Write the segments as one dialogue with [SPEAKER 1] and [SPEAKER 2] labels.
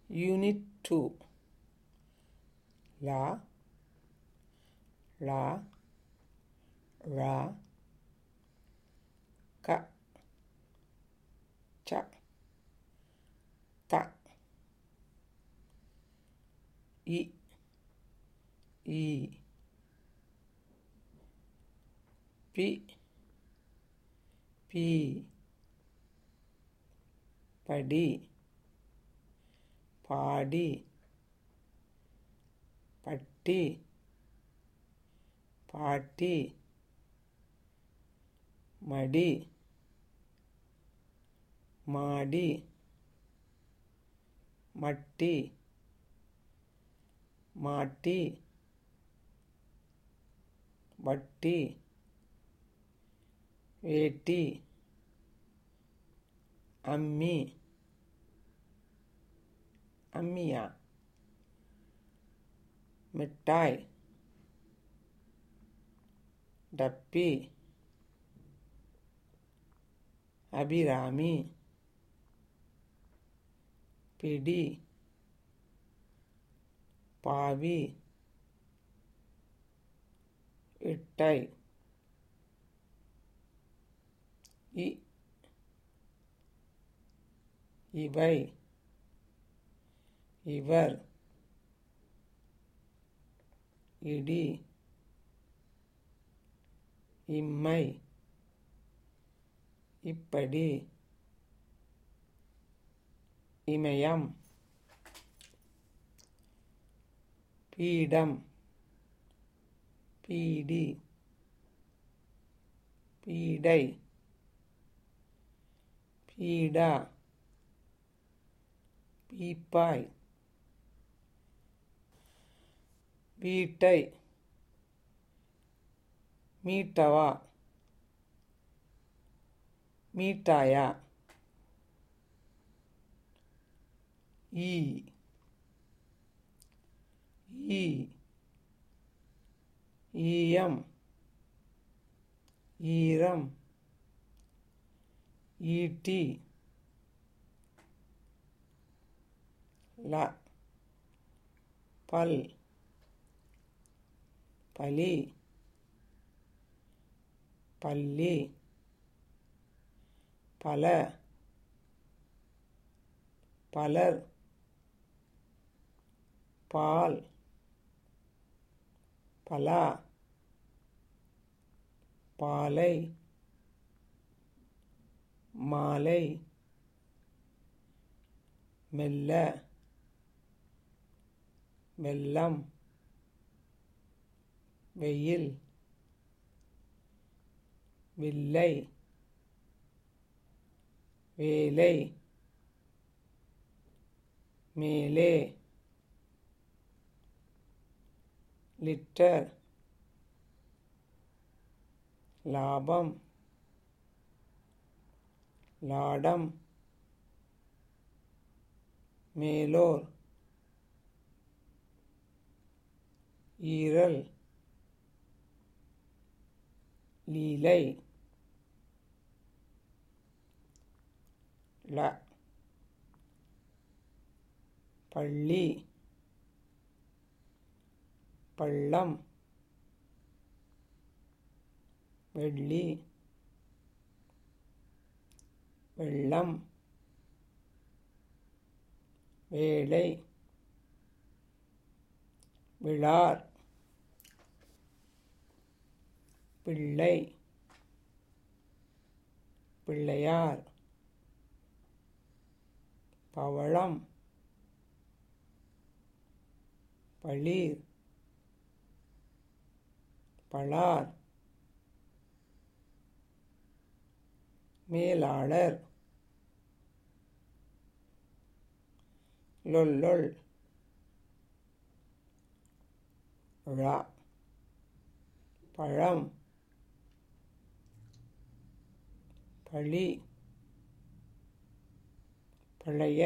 [SPEAKER 1] Unit 2 La La Ra Ka Cha Ta I I Pi Pi படி பாடி பட்டி பாட்டி மடி மாடி மட்டி மாட்டி வட்டி வேட்டி அம்மி அம்மியா மிட்டாய் டப்பி அபிராமி பிடி பாவி இட்டை இ இவை இவர் இடி இம்மை இப்படி இமயம் பீடம் பீடி பீடை பீடா பீப்பாய் வீட்டை மீட்டவா மீட்டாயா ஈ ஈ ஈயம் ஈரம் ஈட்டி ல பல் பலி பள்ளி பல பலர் பால் பலா பாலை மாலை மெல்ல வெள்ளம் வெயில் வில்லை வேலை மேலே லிட்டர் லாபம் லாடம் மேலோர் ஈரல் லீலை ல பள்ளி பள்ளம் வெள்ளி வெள்ளம் வேலை விழார் பிள்ளை பிள்ளையார் பவளம் பளீர் பளார் மேலாளர் லொல்லொள் ழா பழம் பழி பழைய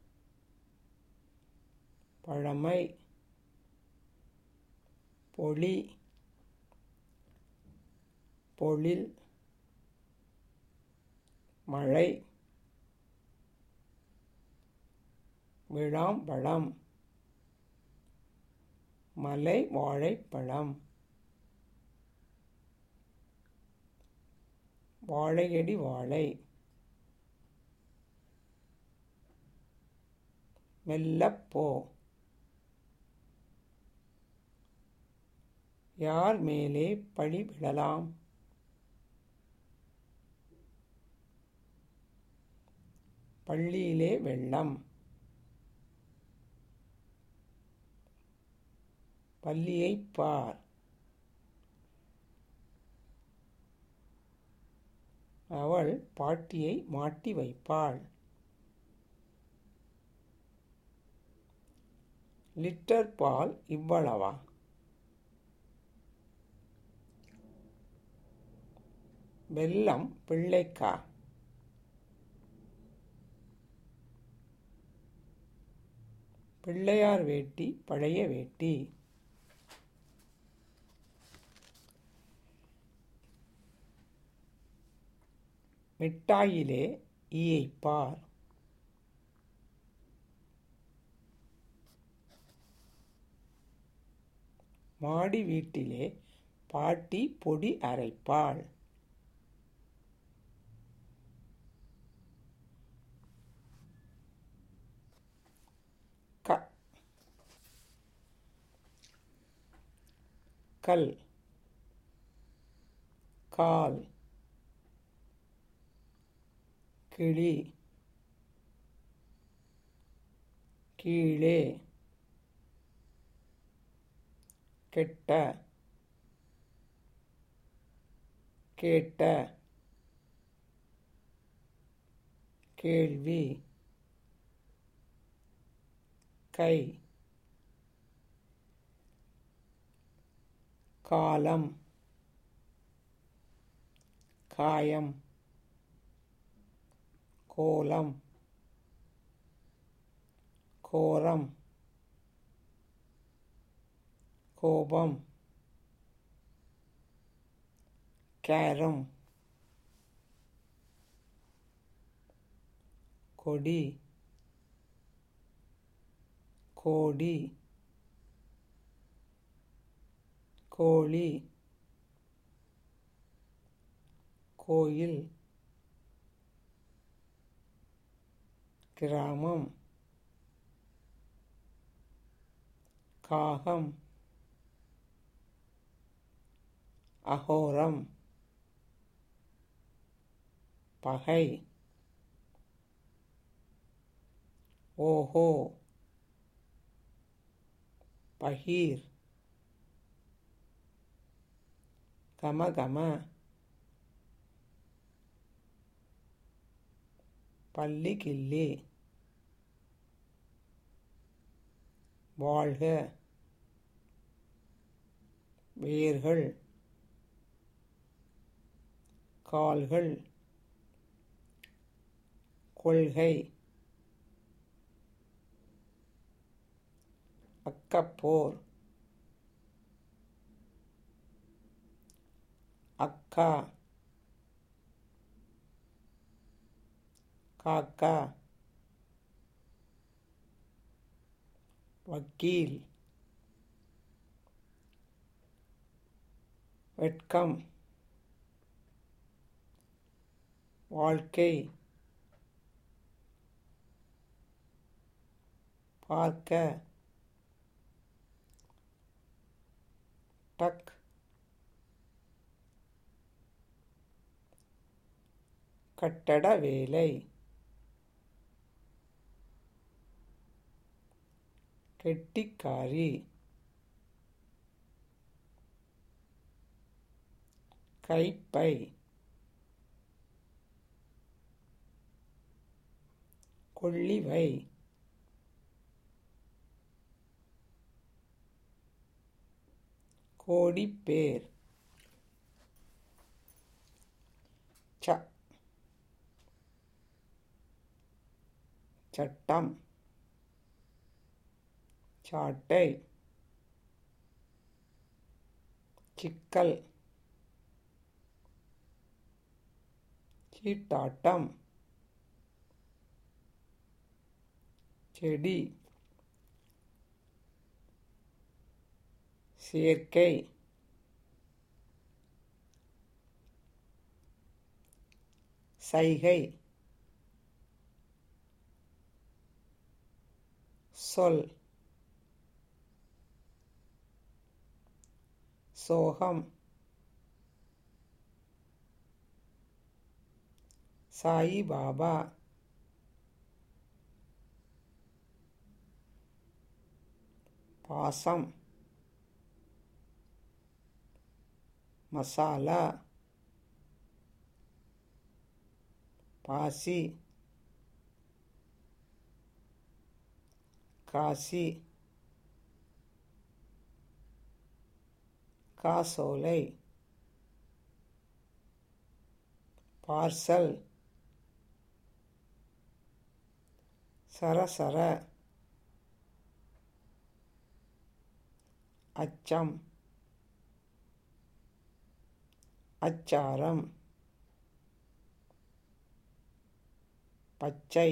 [SPEAKER 1] பழமை பொழி பொழில் மழை விளாம்பழம் மலை வாழைப்பழம் வாழையடி வாழை மெல்லப்போ யார் மேலே பழி விழலாம் பள்ளியிலே வெள்ளம் பள்ளியைப் பார் அவள் பாட்டியை மாட்டி வைப்பாள் லிட்டர் பால் இவ்வளவா வெல்லம் பிள்ளைக்கா பிள்ளையார் வேட்டி பழைய வேட்டி மிட்டாயிலே ஈயைப் பார் மாடி வீட்டிலே பாட்டி பொடி அரைப்பாள் க கல் கால் கிளி கீழே கெட்ட கேட்ட கேள்வி கை காலம் காயம் கோலம் கோரம் கோபம் கேரம் கொடி கோடி கோழி கோயில் கிராமம் காகம் அகோரம் பகை ஓஹோ பகீர் கமகம பள்ளி கிள்ளி வாழ்க வேர்கள் கால்கள் கொள்கை அக்கப்போர் அக்கா காக்கா வக்கீல் வெட்கம் வாழ்க்கை பார்க்க டக் கட்டட வேலை கெட்டிக்காரி கைப்பை கொள்ளிவை கோடிப்பேர் ச சட்டம் சாட்டை சிக்கல் சீட்டாட்டம் செடி சேர்க்கை சைகை சொல் சோகம் சாயி பாபா பாசம் மசாலா பாசி காசி காசோலை பார்சல் சரசர அச்சம் அச்சாரம் பச்சை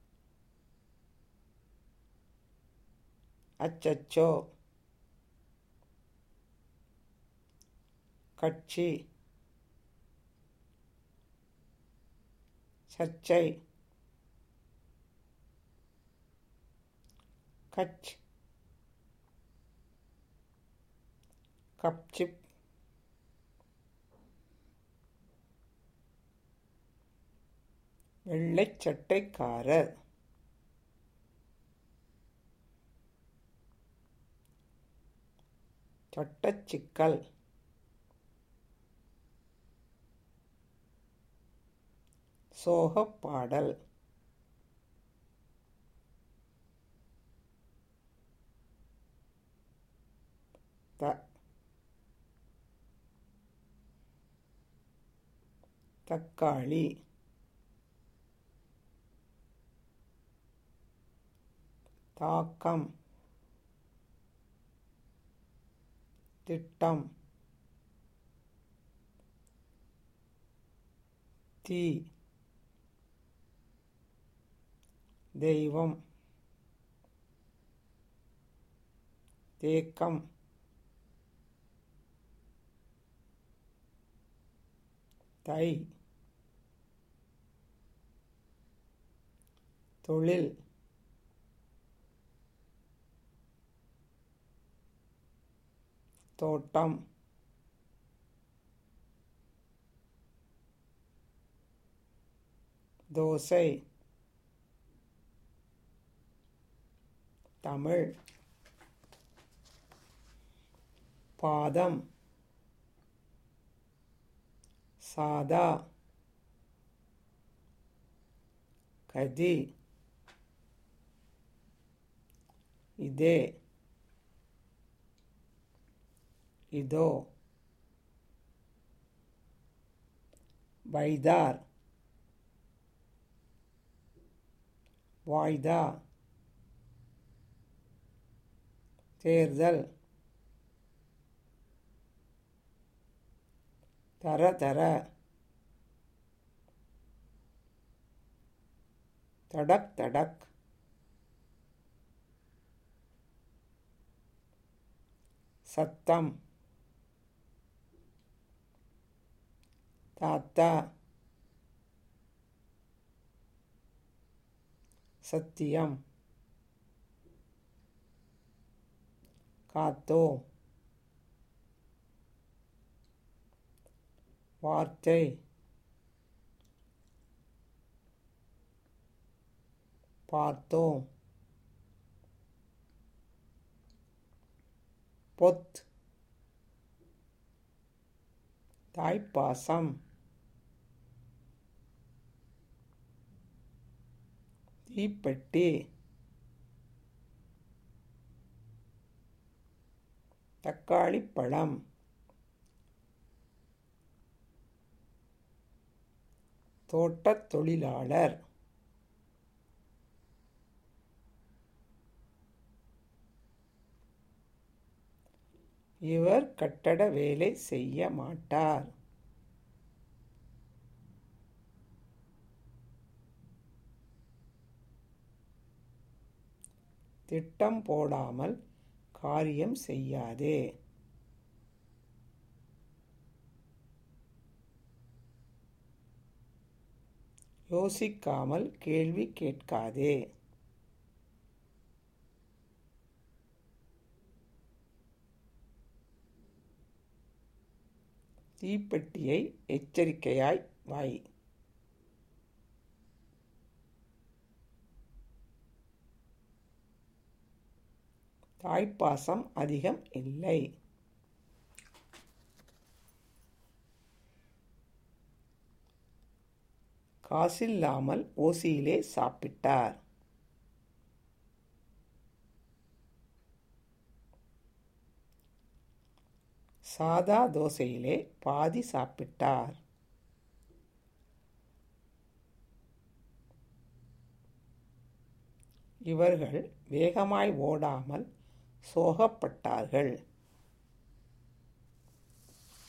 [SPEAKER 1] அச்சச்சோ கட்சி சர்ச்சை கச் கப்சிப் வெள்ளைச் சட்டைக்காரர் சட்டச்சிக்கல் சோகப் பாடல் த தக்காளி தாக்கம் திட்டம் தீ தெய்வம் தேக்கம் தை தொழில் தோட்டம் தோசை தமிழ் பாதம் சாதா கதி இதே இதோ வைதார் வாய்தா தேர்தல் தர தர தடக் தடக் சத்தம் தாத்தா சத்தியம் காத்தோ வார்த்தை பார்த்தோம் பொத் தாய்ப்பாசம் தீப்பெட்டி தக்காளி பழம் தோட்டத் தொழிலாளர் இவர் கட்டட வேலை செய்ய மாட்டார் திட்டம் போடாமல் காரியம் செய்யாதே யோசிக்காமல் கேள்வி கேட்காதே தீப்பெட்டியை எச்சரிக்கையாய் வை தாய்ப்பாசம் அதிகம் இல்லை காசில்லாமல் ஓசியிலே சாப்பிட்டார் சாதா தோசையிலே பாதி சாப்பிட்டார் இவர்கள் வேகமாய் ஓடாமல் சோகப்பட்டார்கள்